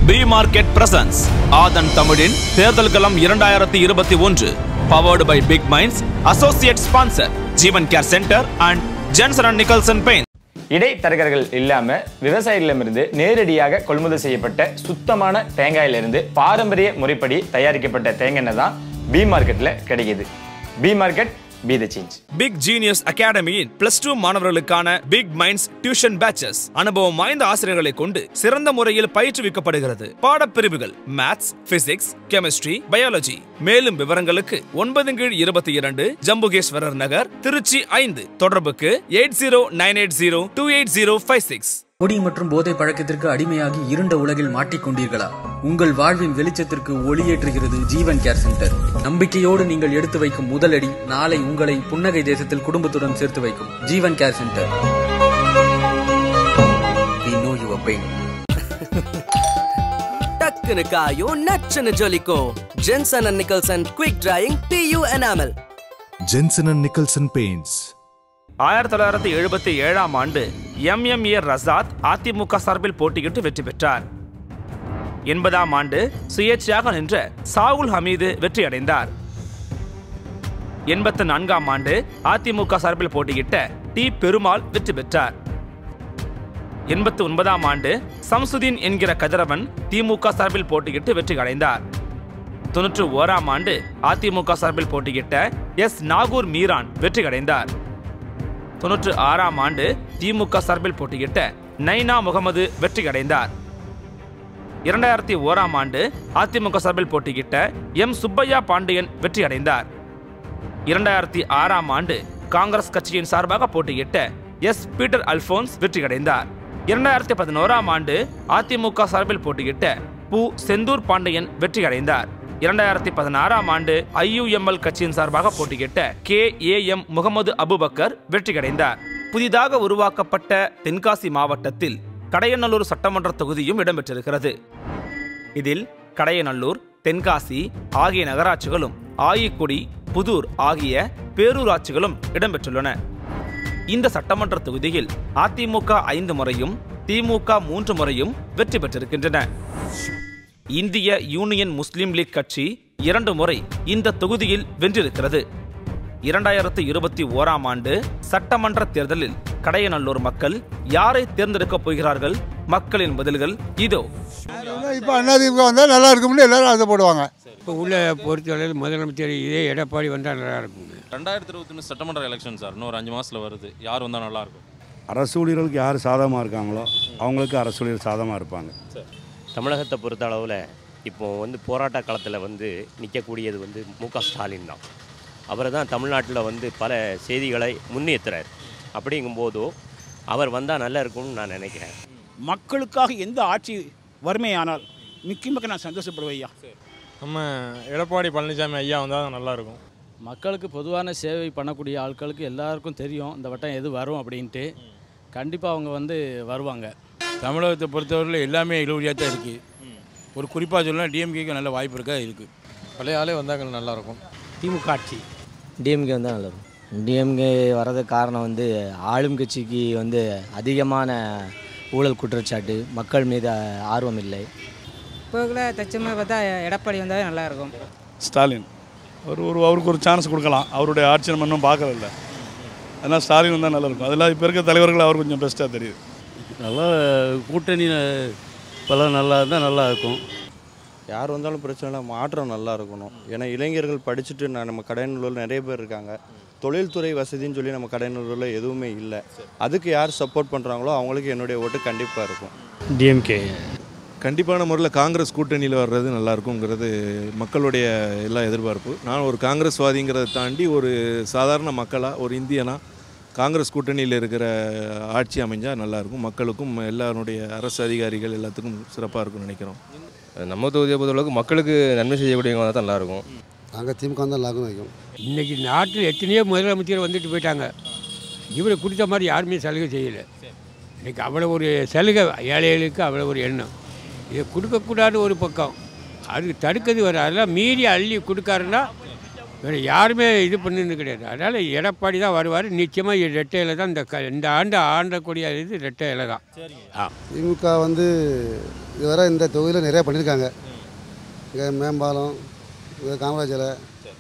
B market presence ஆதன் தமிழின் தேர்தல் களம் இரண்டாயிரத்தி இருபத்தி ஒன்று powered by Big Minds associate sponsor Jeevan Care Centre and Jensen and Nicholson paint இடைத்தரகர்கள் இல்லாம விவசாயிகளிடமிருந்து நேரடியாக கொள்முதல் செய்யப்பட்ட சுத்தமான தேங்காயிலிருந்து பாரம்பரிய முறைப்படி தயாரிக்கப்பட்ட தேங்காய் எண்ணெய் தான் பி மார்க்கெட்ல கிடைக்குது B market be the change Big Genius அகாடமியின் பிளஸ் டூ மாணவர்களுக்கான பிக் மைண்ட்ஸ் டியூஷன் பேச்சஸ் அனுபவம் வாய்ந்த ஆசிரியர்களை கொண்டு சிறந்த முறையில் பயிற்றுவிக்கப்படுகிறது பாடப்பிரிவுகள் மேத்ஸ் பிசிக்ஸ் கெமிஸ்ட்ரி பயாலஜி மேலும் விவரங்களுக்கு ஒன்பது கீழ் இருபத்தி இரண்டு ஜம்புகேஸ்வரர் நகர் திருச்சி ஐந்து தொடர்புக்கு eight zero nine eight zero two eight zero five six குடி மற்றும் போதை பழக்கத்திற்கு அடிமையாகி இருண்ட உலகில் மாட்டிக்கொண்டீர்களா உங்கள் வாழ்வின் வெளிச்சத்திற்கு ஒளியேற்றுகிறது ஜீவன் கேர் சென்டர் நம்பிக்கையோடு நீங்கள் எடுத்து வைக்கும் முதலடி நாளை உங்களை புன்னகை தேசத்தில் குடும்பத்துடன் சேர்த்து வைக்கும் Jeevan Care Centre We know your pain. டக்குனு காயும் நச்சுன்னு ஜொலிக்கும் Jensen and Nicholson quick drying PU enamel Jensen and Nicholson Paints. ஆயிரத்தி தொள்ளாயிரத்தி எழுபத்தி ஏழாம் ஆண்டு M M A Rasath AIADMK சார்பில் போட்டியிட்டு வெற்றி பெற்றார் எண்பதாம் ஆண்டு சுயேட்சையாக நின்ற சாகுல் ஹமீது வெற்றி அடைந்தார் எண்பத்தி நான்காம் ஆண்டு அதிமுக சார்பில் போட்டியிட்ட டி பெருமாள் வெற்றி பெற்றார் எண்பத்தி ஒன்பதாம் ஆண்டு சம்சுதீன் என்கிற கதிரவன் திமுக சார்பில் போட்டியிட்டு வெற்றி அடைந்தார் தொன்னூற்று ஓராம் ஆண்டு அதிமுக சார்பில் போட்டியிட்ட எஸ் நாகூர் மீரான் வெற்றி அடைந்தார் தொன்னூற்று ஆறாம் ஆண்டு திமுக சார்பில் போட்டியிட்ட நைனா முகமது வெற்றி அடைந்தார் இரண்டாயிரத்தி ஓராம் ஆண்டு அதிமுக சார்பில் போட்டியிட்ட எம் சுப்பையா பாண்டியன் வெற்றி அடைந்தார் இரண்டாயிரத்தி ஆறாம் ஆண்டு காங்கிரஸ் கட்சியின் சார்பாக போட்டியிட்ட எஸ் பீட்டர் அல்போன்ஸ் வெற்றி அடைந்தார் இரண்டாயிரத்தி பதினோராம் ஆண்டு அதிமுக சார்பில் போட்டியிட்ட பு செந்தூர் பாண்டியன் வெற்றி அடைந்தார் இரண்டாயிரத்தி பதினாறாம் ஆண்டு ஐயுஎம்எல் கட்சியின் சார்பாக போட்டியிட்ட K A M Muhammad Abubakar வெற்றி அடைந்தார் புதிதாக உருவாக்கப்பட்ட தென்காசி மாவட்டத்தில் கடையநல்லூர் சட்டமன்ற தொகுதியும் இடம்பெற்றிருக்கிறது இதில் கடையநல்லூர் தென்காசி ஆகிய நகராட்சிகளும் ஆயிக்குடி புதூர் ஆகிய பேரூராட்சிகளும் இடம்பெற்றுள்ளன இந்த சட்டமன்ற தொகுதியில் அதிமுக ஐந்து முறையும் திமுக மூன்று முறையும் வெற்றி பெற்றிருக்கின்றன இந்திய யூனியன் முஸ்லீம் லீக் கட்சி இரண்டு முறை இந்த தொகுதியில் வென்றிருக்கிறது இரண்டாயிரத்து இருபத்தி ஓராம் ஆண்டு சட்டமன்ற தேர்தலில் கடையநல்லூர் மக்கள் யாரை தேர்ந்தெடுக்கப் போகிறார்கள் மக்களின் பதில்கள் இதோ இப்போ அதிமுக வந்தால் நல்லா இருக்கும்னு எல்லாரும் ஆசைப்படுவாங்க இப்போ உள்ள பொறுத்தவரையில் முதலமைச்சர் இதே எடப்பாடி வந்தால் நல்லா இருக்குங்க ரெண்டாயிரத்தி இருபத்தொன்று சட்டமன்ற எலெக்ஷன் சார் இன்னொரு அஞ்சு மாதத்தில் வருது யார் வந்தால் நல்லாயிருக்கும் அரசு ஊழியர்களுக்கு யார் சாதகமாக இருக்காங்களோ அவங்களுக்கு அரசு ஊழியர் சாதகமாக இருப்பாங்க தமிழகத்தை பொறுத்த அளவில் இப்போ வந்து போராட்ட காலத்தில் வந்து நிற்கக்கூடியது வந்து மு க ஸ்டாலின் தான் அவர் தான் தமிழ்நாட்டில் வந்து பல செய்திகளை முன்னேற்றுறார் அப்படிங்கும்போதோ அவர் வந்தால் நல்லா இருக்கும்னு நான் நினைக்கிறேன் மக்களுக்காக எந்த ஆட்சி வறுமையானால் முக்கியமாக நான் சந்தோஷப்படுவேன் ஐயா நம்ம எடப்பாடி பழனிசாமி ஐயா வந்தால் நல்லாயிருக்கும் மக்களுக்கு பொதுவான சேவை பண்ணக்கூடிய ஆட்களுக்கு எல்லாருக்கும் தெரியும் இந்த வட்டம் எது வரும் அப்படின்ட்டு கண்டிப்பாக அவங்க வந்து வருவாங்க தமிழகத்தை பொறுத்தவரையில் எல்லாமே இழுவரியாக தான் இருக்குது ஒரு குறிப்பாக சொல்லலாம் டிஎம்கேக்கு நல்ல வாய்ப்பு இருக்கா இருக்குது பழைய ஆளே வந்தாங்க நல்லாயிருக்கும் திமுக ஆட்சி டிஎம்கே வந்தால் நல்லாயிருக்கும் டிஎம்கே வர்றதுக்கு காரணம் வந்து ஆளும் கட்சிக்கு வந்து அதிகமான ஊழல் குற்றச்சாட்டு மக்கள் மீது ஆர்வம் இல்லை இப்போ தச்சமாக பார்த்தா எடப்பாடி வந்தாலே நல்லாயிருக்கும் ஸ்டாலின் அவர் ஒரு அவருக்கு ஒரு சான்ஸ் கொடுக்கலாம் அவருடைய ஆட்சி நம்ம இன்னும் பார்க்கறதில்ல அதனால் ஸ்டாலின் வந்தால் நல்லாயிருக்கும் அதெல்லாம் இப்போ இருக்க தலைவர்கள் அவர் கொஞ்சம் பெஸ்ட்டாக தெரியுது நல்லா கூட்டணி இப்போல்லாம் நல்லா இருந்தால் நல்லா இருக்கும் யார் வந்தாலும் பிரச்சனை இல்லை மாற்றம் நல்லா இருக்கணும் ஏன்னா இளைஞர்கள் படிச்சுட்டு நான் நம்ம கடைநல்லூரில் நிறைய பேர் இருக்காங்க தொழில்துறை வசதின்னு சொல்லி நம்ம கடைநல்லூரில் எதுவுமே இல்லை அதுக்கு யார் சப்போர்ட் பண்ணுறாங்களோ அவங்களுக்கு என்னுடைய ஓட்டு கண்டிப்பாக இருக்கும் டிஎம்கே கண்டிப்பான முறையில் காங்கிரஸ் கூட்டணியில் வர்றது நல்லா இருக்குங்கிறது மக்களுடைய எல்லா எதிர்பார்ப்பு நான் ஒரு காங்கிரஸ்வாதிங்கிறத தாண்டி ஒரு சாதாரண மக்களாக ஒரு இந்தியனா காங்கிரஸ் கூட்டணியில் இருக்கிற ஆட்சி அமைஞ்சால் நல்லாயிருக்கும் மக்களுக்கும் எல்லாருடைய அரசு அதிகாரிகள் எல்லாத்துக்கும் சிறப்பாக இருக்கும்னு நினைக்கிறோம் நம்ம தொகுதியை பொறுத்தளவுக்கு மக்களுக்கு நன்மை செய்யக்கூடியவங்க வந்தால் தான் நல்லாயிருக்கும் நாங்கள் திமுக தான் லாகம் வைக்கும் இன்றைக்கி நாட்டில் எத்தனையோ முதலமைச்சர் வந்துட்டு போயிட்டாங்க இவரை கொடுத்த மாதிரி யாருமே சலுகை செய்யலை இன்றைக்கி அவ்வளோ ஒரு சலுகை ஏழைகளுக்கு அவ்வளோ ஒரு எண்ணம் இதை கொடுக்கக்கூடாது ஒரு பக்கம் அது தடுக்கிறது வர அதெல்லாம் மீறி அள்ளி கொடுக்காருன்னா வேறு யாருமே இது பண்ணிருந்து கிடையாது அதனால் எடப்பாடி தான் வருவார் நிச்சயமாக ரெட்டை இலை தான் இந்த க இந்த ஆண்டு ஆண்டக்கூடிய இது ரெட்டை இலை தான் ஆ திமுக வந்து இதுவரை இந்த தொகுதியில் நிறையா பண்ணியிருக்காங்க இங்கே மேம்பாலம் இங்கே காமராஜ் சிலை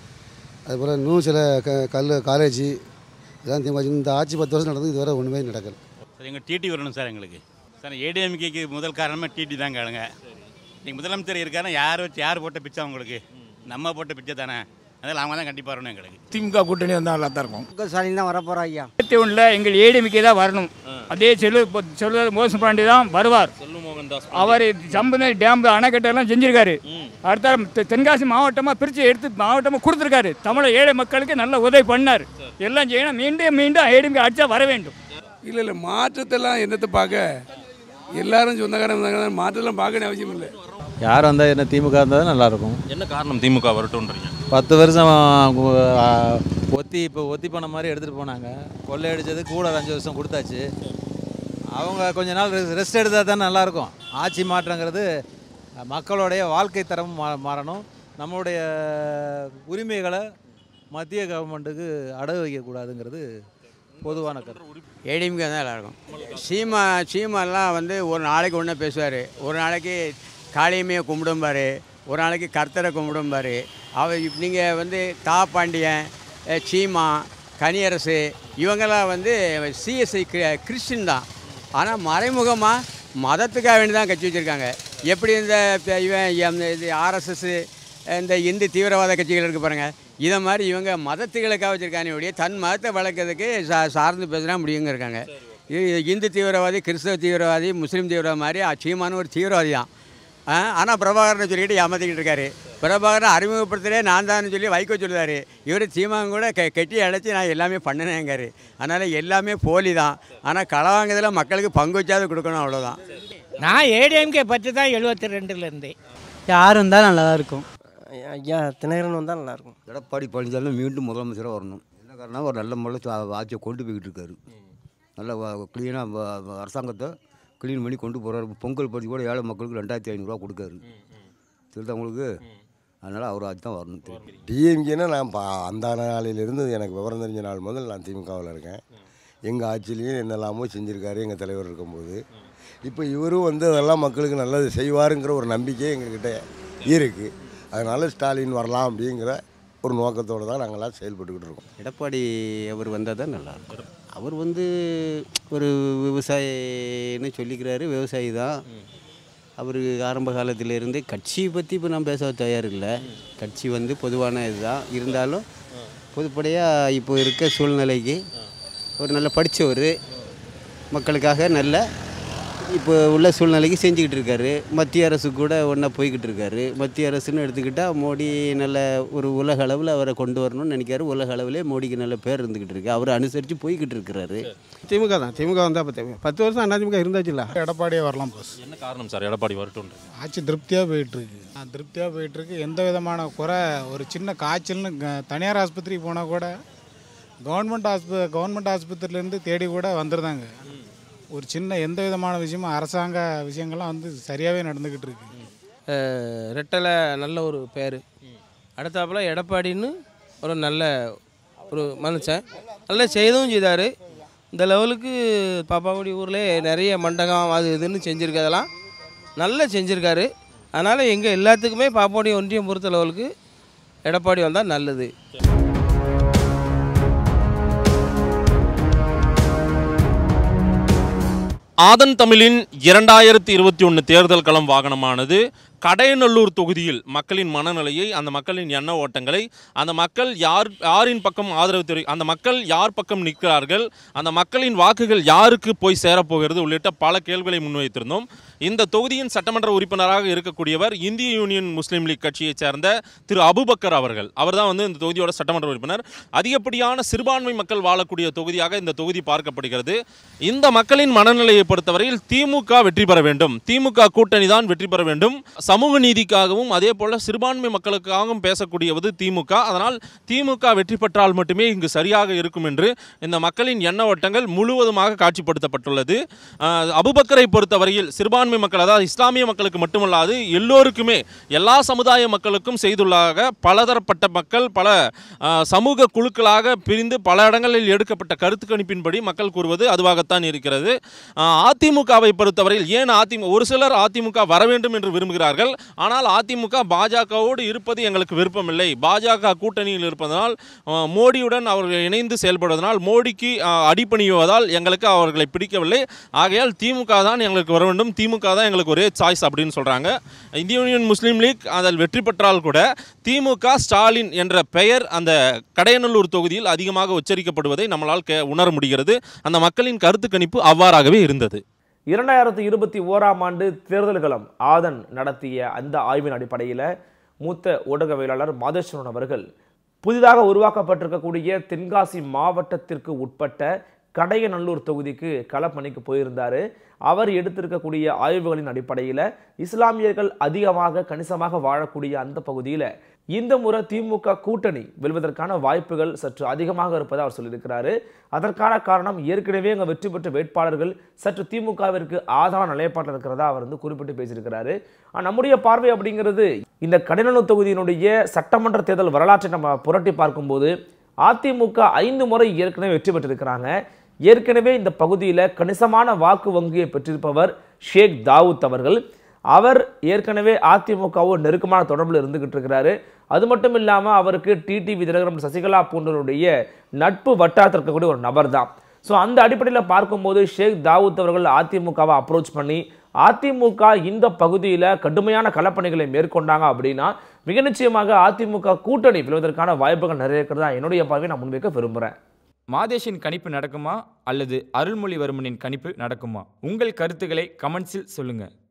அதுபோல் இன்னும் சில க கல் காலேஜ் இதெல்லாம் திமுக இந்த ஆட்சி பத்து வருஷம் நடந்தது இதுவரை ஒன்றுமே நடக்கல சார் எங்கள் டிடி வரணும் சார் எங்களுக்கு சார் ஏடிஎம்கேக்கு முதல் காரணமே டிடி தான் கேளுங்க நீங்கள் முதலமைச்சர் இருக்காருன்னா யார் வச்சு யார் போட்ட பிச்சை அவங்களுக்கு நம்ம போட்ட பிச்சை தானே அதில் அவங்க தான் கண்டிப்பாக வரணும் எங்களுக்கு திமுக கூட்டணி வந்தால் நல்லா தான் இருக்கும் ஸ்டாலின் தான் வரப்போகிறா ஐயா இருபத்தி ஒன்றில் எங்கள் ஏடிஎம்கே தான் வரணும் அதே செல்லு செல்லு மோசன் பாண்டி தான் வருவார் அவர் சம்பந்த டேம் அணைக்கட்டெல்லாம் செஞ்சிருக்காரு அடுத்த தெ- தென்காசி மாவட்டமாக பிரித்து எடுத்து மாவட்டமாக கொடுத்துருக்காரு தமிழக ஏழை மக்களுக்கு நல்ல உதவி பண்ணார் எல்லாம் செய்யணும் மீண்டும் மீண்டும் ஏடிஎம்கே அடிச்சா வர வேண்டும் இல்லை இல்லை மாற்றத்தெல்லாம் என்னத்தை பார்க்க எல்லாரும் சொந்தக்காரன் சொந்தக்காரன் மாற்றத்தெல்லாம் பார்க்கணும் அவசியம் இல்லை யார் வந்தால் என்ன திமுக இருந்தால் நல்லாயிருக்கும் என்ன காரணம் திமுக வரட்டும்ன்றீங்க பத்து வருஷம் ஆ, ஒத்தி இப்போ ஒத்தி பண்ண மாதிரி எடுத்துகிட்டு போனாங்க கொள்ளையடிச்சது கூட ஒரு அஞ்சு வருஷம் கொடுத்தாச்சு அவங்க கொஞ்ச நாள் ரெஸ்ட் எடுத்தால் தான் நல்லாயிருக்கும் ஆட்சி மாற்றங்கிறது மக்களுடைய வாழ்க்கை தரம் மா மாறணும் நம்மளுடைய உரிமைகளை மத்திய கவர்மெண்ட்டுக்கு அடகு வைக்கக்கூடாதுங்கிறது பொதுவான கருத்து ஏடிஎம்கே தான் நல்லாயிருக்கும் சீமா சீமாலாம் வந்து ஒரு நாளைக்கு ஒன்றா பேசுவார் ஒரு நாளைக்கு காளியம்மையை கும்பிடும்பார் ஒரு நாளைக்கு கர்த்தரை கும்பிடும்பார் அவர் நீங்கள் வந்து தா பாண்டியன் அஹ் சீமா கனியரசு இவங்கெல்லாம் வந்து சிஎஸ்ஐ கிறிஸ்டின் தான் ஆனால் மறைமுகமாக மதத்துக்காக வேண்டி தான் கட்சி வச்சுருக்காங்க எப்படி இந்த ப- இவன் எம் இது ஆர்எஸ்எஸ் இந்த இந்து தீவிரவாத கட்சிகள் இருக்குது பாருங்கள் இதை மாதிரி இவங்க மதத்துகளுக்காக வச்சுருக்காங்க ஒழிய தன் மதத்தை வளர்க்கறதுக்கு சா சார்ந்து பேசுனா முடியுங்க இருக்காங்க இது இந்து தீவிரவாதி கிறிஸ்தவ தீவிரவாதி முஸ்லீம் தீவிரவாதி மாதிரி சீமானு ஒரு தீவிரவாதி தான் ஆனால் பிரபாகரனை சொல்லிக்கிட்டு ஏமாற்றிக்கிட்டு இருக்காரு பிரபாகரன் அறிமுகப்படுத்துகிறே நான் தான் சொல்லி வைகோ சொல்லுவார் இவர் சீமான் கூட கெ கெட்டி அடைச்சி நான் எல்லாமே பண்ணினேங்காரு அதனால் எல்லாமே போலி தான் ஆனால் களை வாங்குறதுல மக்களுக்கு பங்கு வச்சாவது கொடுக்கணும் அவ்வளோதான் நான் ஏடிஎம்கே பற்றி தான் எழுபத்தி ரெண்டுலேருந்தே யார் வந்தால் நல்லா தான் இருக்கும் ஐயா தினகரன் வந்தால் நல்லாயிருக்கும் எடப்பாடி பழனிசாமி மீண்டும் முதலமைச்சராக வரணும் என்ன காரணம் ஒரு நல்ல முறையில் சா- ஆட்சியை கொண்டு போய்கிட்டு இருக்காரு நல்ல க்ளீனாக அரசாங்கத்தை க்ளீன் பண்ணி கொண்டு போகிறாரு பொங்கல் பற்றி கூட ஏழை மக்களுக்கு ரெண்டாயிரத்தி ஐநூறுரூவா கொடுக்காரு தெரியுதா உங்களுக்கு அதனால் அவர் ஆட்சி தான் வரணும் தெரியும் டிஎம்கேனா நான் பா அந்த நாளிலிருந்து எனக்கு விவரம் தெரிஞ்ச நாள் முதல் நான் திமுகவில் இருக்கேன் எங்கள் ஆட்சியிலையும் என்னெல்லாமோ செஞ்சுருக்காரு எங்கள் தலைவர் இருக்கும்போது இப்போ இவரும் வந்து அதெல்லாம் மக்களுக்கு நல்லது செய்வாருங்கிற ஒரு நம்பிக்கை எங்ககிட்ட இருக்குது அதனால் ஸ்டாலின் வரலாம் அப்படிங்கிற ஒரு நோக்கத்தோடு தான் நாங்கள்லாம் செயல்பட்டுக்கிட்டு இருக்கோம் எடப்பாடி அவர் வந்தால் தான் நல்லாயிருக்கும் அவர் வந்து ஒரு விவசாயின்னு சொல்லிக்கிறாரு விவசாயி தான் அவர் ஆரம்ப காலத்திலேருந்தே கட்சியை பற்றி இப்போ நான் பேச தயார் இல்லை கட்சி வந்து பொதுவான இதுதான் இருந்தாலும் பொதுப்படையாக இப்போ இருக்க சூழ்நிலைக்கு ஒரு நல்ல படித்தவர் மக்களுக்காக நல்ல இப்போ உள்ள சூழ்நிலைக்கு செஞ்சுக்கிட்டு இருக்காரு மத்திய அரசு கூட ஒன்றா போய்கிட்டு இருக்காரு மத்திய அரசுன்னு எடுத்துக்கிட்டால் மோடி நல்ல ஒரு உலக அளவில் அவரை கொண்டு வரணும்னு நினைக்காரு உலக அளவிலே மோடிக்கு நல்ல பேர் இருந்துக்கிட்டு இருக்கு அவரை அனுசரித்து போய்கிட்டு இருக்கிறாரு திமுக தான் திமுக வந்தால் இப்போ பத்து வருஷம் அண்ணா திமுக இருந்தாச்சுல்ல எடப்பாடியே வரலாம் போஸ் என்ன காரணம் சார் எடப்பாடி வரட்டும்ன்றீங்க ஆட்சி திருப்தியாக போயிட்டுருக்கு திருப்தியாக போயிட்டுருக்கு எந்த விதமான குறை ஒரு சின்ன காய்ச்சல்னு க- தனியார் ஆஸ்பத்திரிக்கு போனால் கூட கவர்மெண்ட் ஆஸ்ப கவர்மெண்ட் ஆஸ்பத்திரியிலேருந்து தேடி கூட வந்துருந்தாங்க ஒரு சின்ன எந்த விதமான விஷயமும் அரசாங்க விஷயங்கள்லாம் வந்து சரியாகவே நடந்துக்கிட்டு இருக்கு ரெட்டலை நல்ல ஒரு பேர் அடுத்தாப்புல எடப்பாடின்னு ஒரு நல்ல ஒரு மனுஷன் நல்லா செய்தவும் செய்தார் இந்த லெவலுக்கு பாப்பாக்குடி ஊரில் நிறைய மண்டபம் அது இதுன்னு செஞ்சுருக்கதெல்லாம் நல்லா செஞ்சுருக்காரு அதனால் எங்கள் எல்லாத்துக்குமே பாப்பாடி ஒன்றியம் பொறுத்த லெவலுக்கு எடப்பாடி வந்தால் நல்லது ஆதன் தமிழின் இரண்டாயிரத்தி இருபத்தி ஒன்று தேர்தல் களம் வாகனமானது கடையநல்லூர் தொகுதியில் மக்களின் மனநிலையை அந்த மக்களின் எண்ண ஓட்டங்களை அந்த மக்கள் யார் யாரின் பக்கம் ஆதரவு தெரி அந்த மக்கள் யார் பக்கம் நிற்கிறார்கள் அந்த மக்களின் வாக்குகள் யாருக்கு போய் சேரப்போகிறது உள்ளிட்ட பல கேள்விகளை முன்வைத்திருந்தோம் இந்த தொகுதியின் சட்டமன்ற உறுப்பினராக இருக்கக்கூடியவர் இந்திய யூனியன் முஸ்லீம் லீக் கட்சியைச் சேர்ந்த திரு அபுபக்கர் அவர்கள் அவர்தான் வந்து இந்த தொகுதியோட சட்டமன்ற உறுப்பினர் அதிகப்படியான சிறுபான்மை மக்கள் வாழக்கூடிய தொகுதியாக இந்த தொகுதி பார்க்கப்படுகிறது இந்த மக்களின் மனநிலையை பொறுத்தவரையில் திமுக வெற்றி பெற வேண்டும் திமுக கூட்டணி தான் வெற்றி பெற வேண்டும் சமூக நீதிக்காகவும் அதே போல சிறுபான்மை மக்களுக்காகவும் பேசக்கூடியவது திமுக அதனால் திமுக வெற்றி பெற்றால் மட்டுமே இங்கு சரியாக இருக்கும் என்று இந்த மக்களின் எண்ண ஓட்டங்கள் முழுவதுமாக காட்சிப்படுத்தப்பட்டுள்ளது அஹ், அபுபக்கரை பொறுத்தவரையில் சிறுபான்மை சிறுபான்மை மக்கள் அதாவது இஸ்லாமிய மக்களுக்கு மட்டுமல்லாது எல்லோருக்குமே எல்லா சமுதாய மக்களுக்கும் செய்துள்ளாக பலதரப்பட்ட மக்கள் பல ஆ, சமூக குழுக்களாக பிரிந்து பல இடங்களில் எடுக்கப்பட்ட கருத்து கணிப்பின்படி மக்கள் கூறுவது அதுவாகத்தான் இருக்கிறது ஆ, அதிமுகவை பொறுத்தவரையில் ஏன் அதிமுக ஒரு சிலர் அதிமுக வர வேண்டும் என்று விரும்புகிறார்கள் ஆனால் அதிமுக பாஜகவோடு இருப்பது எங்களுக்கு விருப்பமில்லை பாஜக கூட்டணியில் இருப்பதனால் ஆ, மோடியுடன் அவர்கள் இணைந்து செயல்படுவதனால் மோடிக்கு ஆ, அடிபணிவதால் எங்களுக்கு அவர்களை பிடிக்கவில்லை ஆகையால் திமுக தான் எங்களுக்கு வர வேண்டும் திமுக தான் எங்களுக்கு ஒரே சாய்ஸ் அப்படின்னு சொல்கிறாங்க இந்திய யூனியன் முஸ்லீம் லீக் அதில் வெற்றி பெற்றால் கூட திமுக ஸ்டாலின் என்ற பெயர் அந்த கடையநல்லூர் தொகுதியில் அதிகமாக உச்சரிக்கப்படுவதை நம்மளால் கே உணர முடிகிறது அந்த மக்களின் கருத்து கணிப்பு அவ்வாறாகவே இருந்தது இரண்டாயிரத்தி இருபத்தி ஓராம் ஆண்டு தேர்தல் களம் ஆதன் நடத்திய அந்த ஆய்வின் அடிப்படையில் மூத்த ஊடகவியலாளர் மாதேஸ்வரன் அவர்கள் புதிதாக உருவாக்கப்பட்டிருக்கக்கூடிய தென்காசி மாவட்டத்திற்கு உட்பட்ட கடையநல்லூர் தொகுதிக்கு களப்பணிக்கு போயிருந்தார் அவர் எடுத்திருக்கக்கூடிய ஆய்வுகளின் அடிப்படையில் இஸ்லாமியர்கள் அதிகமாக கணிசமாக வாழக்கூடிய அந்த பகுதியில் இந்த முறை திமுக கூட்டணி வெல்வதற்கான வாய்ப்புகள் சற்று அதிகமாக இருப்பதாக அவர் சொல்லியிருக்கிறாரு அதற்கான காரணம் ஏற்கனவே அங்கே வெற்றி பெற்ற வேட்பாளர்கள் சற்று திமுகவிற்கு ஆதரவான நிலைப்பாட்டில் இருக்கிறதா அவர் வந்து குறிப்பிட்டு பேசியிருக்கிறாரு ஆனா, நம்முடைய பார்வை அப்படிங்கிறது இந்த கடினநல்லூர் தொகுதியினுடைய சட்டமன்ற தேர்தல் வரலாற்றை நம்ம புரட்டி பார்க்கும்போது அதிமுக ஐந்து முறை ஏற்கனவே வெற்றி பெற்றிருக்கிறாங்க ஏற்கனவே இந்த பகுதியில் கணிசமான வாக்கு வங்கியை பெற்றிருப்பவர் ஷேக் தாவூத் அவர்கள் அவர் ஏற்கனவே அதிமுகவும் நெருக்கமான தொடர்பில் இருந்துகிட்டு இருக்கிறாரு அது மட்டும் இல்லாமல் அவருக்கு டிடிவி தினகரன் சசிகலா போன்றவருடைய நட்பு வட்டாரத்தில் இருக்கக்கூடிய ஒரு நபர் தான் ஸோ அந்த அடிப்படையில் பார்க்கும்போது ஷேக் தாவூத் அவர்கள் அதிமுகவை அப்ரோச் பண்ணி அதிமுக இந்த பகுதியில் கடுமையான களப்பணிகளை மேற்கொண்டாங்க அப்படின்னா மிக நிச்சயமாக அதிமுக கூட்டணி வெல்வதற்கான வாய்ப்புகள் நிறைய இருக்கிறதா என்னுடைய பார்வை நான் முன்வைக்க விரும்புகிறேன் மாதேஷின் கணிப்பு நடக்குமா அல்லது அருள்மொழிவர்மனின் கணிப்பு நடக்குமா உங்கள் கருத்துக்களை கமெண்ட்ஸில் சொல்லுங்கள்